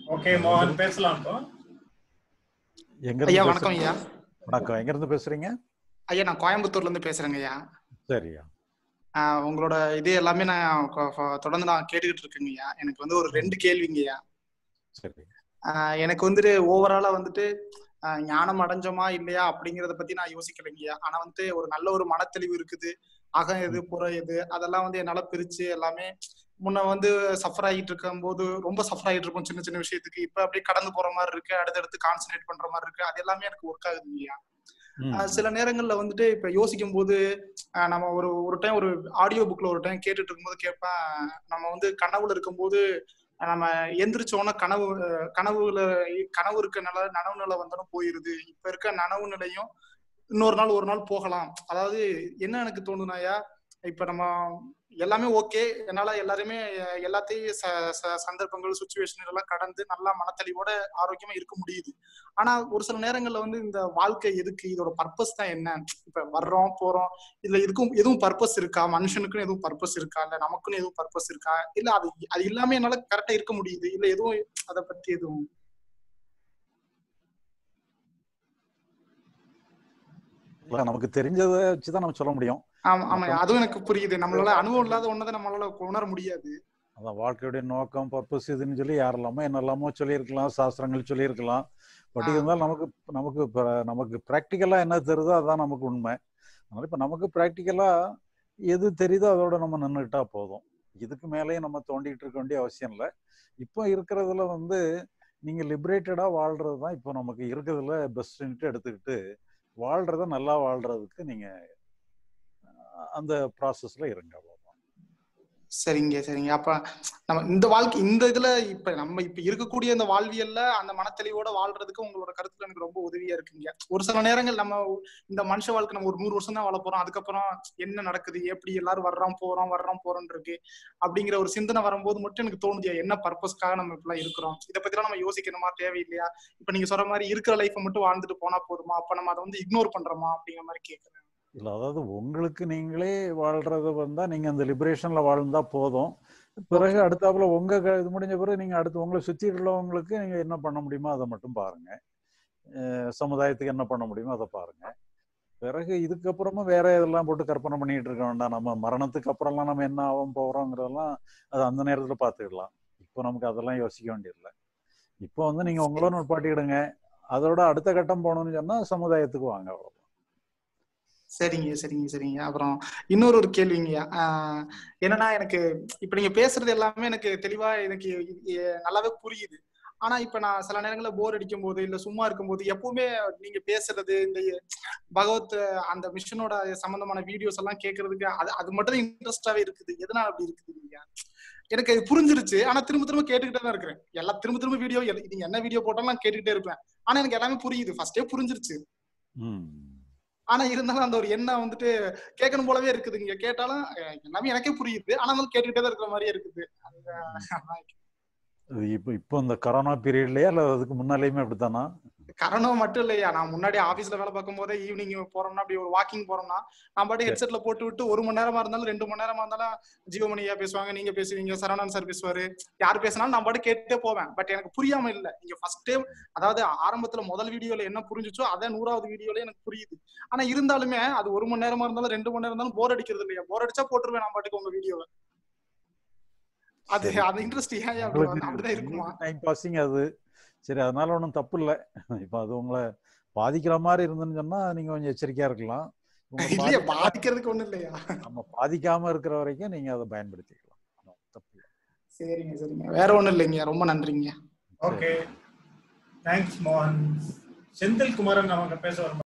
Okay மோகன் பேசலாம் இப்போ எங்க ஐயா இருந்து வணக்கம் ஐயா வணக்கம் எங்க இருந்து பேசுறீங்க ஐயா நான் கோயம்புத்தூர்ல இருந்து பேசுறேங்க ஐயா சரியா ஆஹ் உங்களோட இது எல்லாமே நான் கொ- கொ- தொடர்ந்து நான் கேட்டுக்கிட்டு இருக்கேங்க ஐயா எனக்கு வந்து ஒரு ரெண்டு கேள்விங்க ஐயா சரி ஆஹ் எனக்கு வந்துட்டு ஓவராலா வந்துட்டு ஆஹ் ஞானம் அடைஞ்சோமா இல்லையா அப்படிங்கறத பத்தி நான் யோசிக்கலைங்கய்யா ஆனா வந்துட்டு ஒரு நல்ல ஒரு மனத்தெளிவு இருக்குது அகம் எது புற எது அதெல்லாம் வந்து என்னால பிரிச்சு எல்லாமே முன்ன வந்து சஃபர் ஆகிட்டு இருக்கும் போது ரொம்ப சஃபர் ஆகிட்டு இருக்கும் சின்ன சின்ன விஷயத்துக்கு இப்ப அப்படியே கடந்து போற மாதிரி இருக்கு அடுத்தடுத்து கான்சென்ட்ரேட் பண்ற மாதிரி இருக்கு அது எல்லாமே எனக்கு ஒர்க் ஆகுதுங்கய்யா ம். ஆஹ் சில நேரங்கள்ல வந்துட்டு இப்ப யோசிக்கும் போது ஆஹ் நம்ம ஒரு ஒரு டைம் ஒரு ஆடியோ புக்ல ஒரு டைம் கேட்டுட்டு இருக்கும்போது கேட்பேன் நம்ம வந்து கனவுல இருக்கும்போது நம்ம எந்திரிச்சோன்னா கனவு அஹ் கனவுல கனவு இருக்கனால நனவு நிலை வந்தாலும் போயிருது இப்ப இருக்க நனவு நிலையும் இன்னொரு நாள் ஒரு நாள் போகலாம் அதாவது என்ன எனக்கு தோணுனாயா இப்ப நம்ம எல்லாமே ஓகே என்னால எல்லாருமே அஹ் எல்லாத்தையும் ச- ச- சந்தர்ப்பங்கள் சுச்சுவேஷன் எல்லாம் கடந்து நல்லா மனத்தெளிவோட ஆரோக்கியமா இருக்க முடியுது ஆனா ஒரு சில நேரங்கள்ல வந்து இந்த வாழ்க்கை எதுக்கு இதோட பர்பஸ் தான் என்ன இப்ப வர்றோம் போறோம் இதுல எதுக்கும் எதுவும் பர்பஸ் இருக்கா மனுஷனுக்குன்னு எதுவும் பர்பஸ் இருக்கா இல்ல நமக்குன்னு எதுவும் பர்பஸ் இருக்கா இல்ல அது அது இல்லாம என்னால கரெக்டா இருக்க முடியுது இல்ல எதுவும் அத பத்தி எதுவும் இல்ல, நமக்கு தெரிஞ்சதை வச்சுதான் நம்ம சொல்ல முடியும் ஆமா ஆமா அதுவும் எனக்கு புரியுது நம்மளால அனுபவம் இல்லாத ஒன்னதை நம்மளால உணர முடியாது அதான் வாழ்க்கையுடைய நோக்கம் பர்பஸ் இதுன்னு சொல்லி யாரெல்லாமோ என்னெல்லாமோ சொல்லியிருக்கலாம் சாஸ்திரங்கள் சொல்லியிருக்கலாம் பட் ஆ. இருந்தாலும் நமக்கு நமக்கு இப்ப- நமக்கு ப்ராக்டிக்கலா என்ன தெரியுதோ அதான் நமக்கு உண்மை அதனால இப்ப நமக்கு ப்ராக்டிக்கலா எது தெரியுதோ அதோட நம்ம நின்றுட்டா போதும் இதுக்கு மேலேயும் நம்ம தோண்டிட்டு இருக்க வேண்டிய அவசியம் இல்லை இப்போ இருக்கிறதுல வந்து நீங்க லிபரேட்டடா வாழ்றது தான் இப்போ நமக்கு இருக்கிறதுல பெஸ்ட்ன்ட்டு எடுத்துக்கிட்டு வாழ்றத நல்லா வாழ்றதுக்கு நீங்க அஹ், அந்த ப்ராசஸ்ல இருங்க அவ்வளவுதான் சரிங்க சரிங்க அப்ப நம்ம இந்த வாழ்க்கை இந்த இதுல இப்ப நம்ம இப்ப இருக்கக்கூடிய இந்த வாழ்வியல்ல அந்த மனத்தெளிவோட வாழ்றதுக்கு உங்களோட கருத்துல எனக்கு ரொம்ப உதவியா இருக்குங்க ஒரு சில நேரங்கள் நம்ம இந்த மனுஷ வாழ்க்கை நம்ம ஒரு நூறு வருஷம் தான் வாழ போறோம் அதுக்கப்புறம் என்ன நடக்குது எப்படி எல்லாரும் வர்றோம் போறோம் வர்றோம் போறோம் இருக்கு அப்படிங்கிற ஒரு சிந்தனை வரும்போது மட்டும் எனக்கு தோணுது என்ன பர்பஸ்க்காக நம்ம இப்பெல்லாம் இருக்கிறோம் இதை பத்திலாம் நம்ம யோசிக்கணுமா தேவையில்லையா இப்ப நீங்க சொல்ற மாதிரி இருக்கிற லைஃப்பை மட்டும் வாழ்ந்துட்டு போனா போதுமா அப்ப நம்ம அதை வந்து இக்னோர் பண்றோமா அப்படிங்கிற மாதிரி கேக்குறேன் இல்ல அதாவது உங்களுக்கு நீங்களே வாழ்றது வந்தா நீங்க அந்த லிபரேஷன்ல வாழ்ந்தா போதும் பிறகு அடுத்தாப்புல உங்க க- இது முடிஞ்ச பிறகு நீங்க அடுத்து உங்களை சுத்தி உள்ளவங்களுக்கு நீங்க என்ன பண்ண முடியுமோ அதை மட்டும் பாருங்க அஹ் சமுதாயத்துக்கு என்ன பண்ண முடியுமோ அதை பாருங்க பிறகு இதுக்கப்புறமும் வேற இதெல்லாம் போட்டு கற்பனை பண்ணிட்டு இருக்க வேண்டாம் நம்ம மரணத்துக்கு அப்புறம்லாம் நம்ம என்ன ஆகும் போறோங்கிறதெல்லாம் அது அந்த நேரத்துல பாத்துக்கலாம் இப்போ நமக்கு அதெல்லாம் யோசிக்க வேண்டியதில்லை இப்போ வந்து நீங்க உங்களோட நுட்பாட்டிடுங்க அதோட அடுத்த கட்டம் போகணும்னு சொன்னா சமுதாயத்துக்கு வாங்க அவ்வளவுதான் சரிங்க சரிங்க சரிங்க அப்புறம் இன்னொரு ஒரு கேள்விங்கய்யா ஆஹ் என்னன்னா எனக்கு இப்ப நீங்க பேசுறது எல்லாமே எனக்கு தெளிவா எனக்கு எ- நல்லாவே புரியுது ஆனா இப்ப நான் சில நேரங்கள்ல போர் அடிக்கும் போது இல்ல சும்மா இருக்கும்போது எப்பவுமே நீங்க பேசுறது இந்த பகவத் அந்த மிஷனோட சம்பந்தமான வீடியோஸ் எல்லாம் கேட்கறதுக்கு அது அது மட்டும் தான் இன்ட்ரெஸ்டாவே இருக்குது எதனால அப்படி இருக்குது இல்லையா எனக்கு அது புரிஞ்சிருச்சு ஆனா திரும்ப திரும்ப கேட்டுக்கிட்டே தான் இருக்கிறேன் எல்லாம் திரும்ப திரும்ப வீடியோ நீங்க என்ன வீடியோ போட்டாலும் நான் கேட்டுக்கிட்டே இருப்பேன் ஆனா எனக்கு எல்லாமே புரியுது ஃபர்ஸ்டே புரிஞ்சிருச்சு ம் ஆனா இருந்தாலும் அந்த ஒரு எண்ணம் வந்துட்டு கேட்கணும் போலவே இருக்குது இங்க கேட்டாலும் அஹ், எல்லாமே எனக்கே புரியுது ஆனாலும் கேட்டுக்கிட்டே தான் இருக்கிற மாதிரியே இருக்குது அந்த இது இப்போ இப்போ இந்த கொரோனா பீரியட்லயா இல்ல அதுக்கு முன்னாலேயுமே அப்படித்தானா கரோனா மட்டும் இல்லையா நான் முன்னாடி ஆபீஸ்ல வேலை பார்க்கும் போதே ஈவினிங் போறோம்னா அப்படி ஒரு வாக்கிங் போறோம்னா நான் பாட்டு ஹெட்செட்ல போட்டு விட்டு ஒரு மணி நேரமா இருந்தாலும் ரெண்டு மணி நேரமா இருந்தாலும் ஜீவமணி ஐயா பேசுவாங்க நீங்க பேசுவீங்க சரவணன் சார் பேசுவாரு யார் பேசினாலும் நான் பாட்டு கேட்டுட்டே போவேன் பட் எனக்கு புரியாம இல்ல நீங்க ஃபர்ஸ்ட் டைம் அதாவது ஆரம்பத்துல முதல் வீடியோல என்ன புரிஞ்சுச்சோ அதே நூறாவது வீடியோல எனக்கு புரியுது ஆனா இருந்தாலுமே அது ஒரு மணி நேரமா இருந்தாலும் ரெண்டு மணி நேரம் இருந்தாலும் போர் அடிக்கிறது இல்லையா போர் அடிச்சா போட்டுருவேன் நான் பாட்டுக்கு உங்க வீடியோவை அது சரி. அது இன்ட்ரெஸ்ட் ஏன் அப்படி வந்து அப்படிதான் இருக்குமா டைம் பாசிங் அது சரி அதனால ஒன்றும் தப்பு இல்லை இப்போ அது உங்களை பாதிக்கிற மாதிரி இருந்துன்னு சொன்னா நீங்க கொஞ்சம் எச்சரிக்கையா இருக்கலாம் உங்களை இல்லையா பாதிக்காம- பாதிக்கிறதுக்கு ஒண்ணும் இல்லையா நம்ம பாதிக்காம இருக்கிற வரைக்கும் நீங்க அதை பயன்படுத்திக்கலாம் ஒண்ணும் தப்பு இல்லை சரிங்க சரிங்க வேற ஒண்ணும் இல்லைங்க ரொம்ப நன்றிங்க ஓகே தேங்க்ஸ் மோகன் செந்தில் குமாரன் அவங்க பேச வர